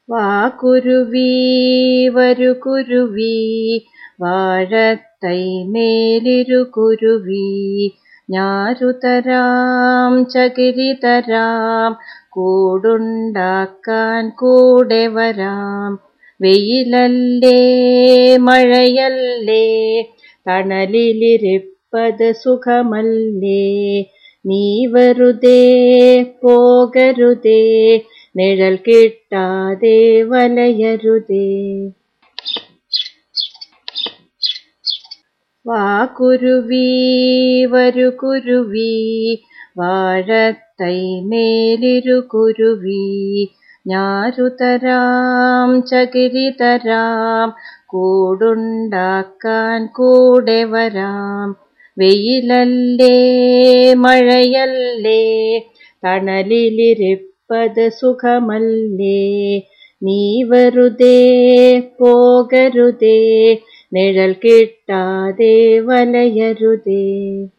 വാ കുരുവി വരു കുരുവി വാഴത്തൈ മേലിരു കുരുവി ഞാരു തരാം ചകിരി തരാം കൂടുണ്ടാക്കാൻ കൂടെ വരാം വെയിലല്ലേ മഴയല്ലേ തണലിലിരിപ്പത് സുഖമല്ലേ നീ വെറുതെ പോകരുതേ നിഴൽ കിട്ടാതെ വലയരുതേ വാ കുരുവി വരു കുരുവി വാഴത്തൈ മേലിരു കുരുവി ഞാരു തരാം ചകിരി തരാം കൂടുണ്ടാക്കാൻ കൂടെ വരാം വെയിലല്ലേ മഴയല്ലേ തണലിലിരിപ്പത് സുഖമല്ലേ നീ വെറുതെ പോകരുതേ നിഴൽ കിട്ടാതെ വലയരുതേ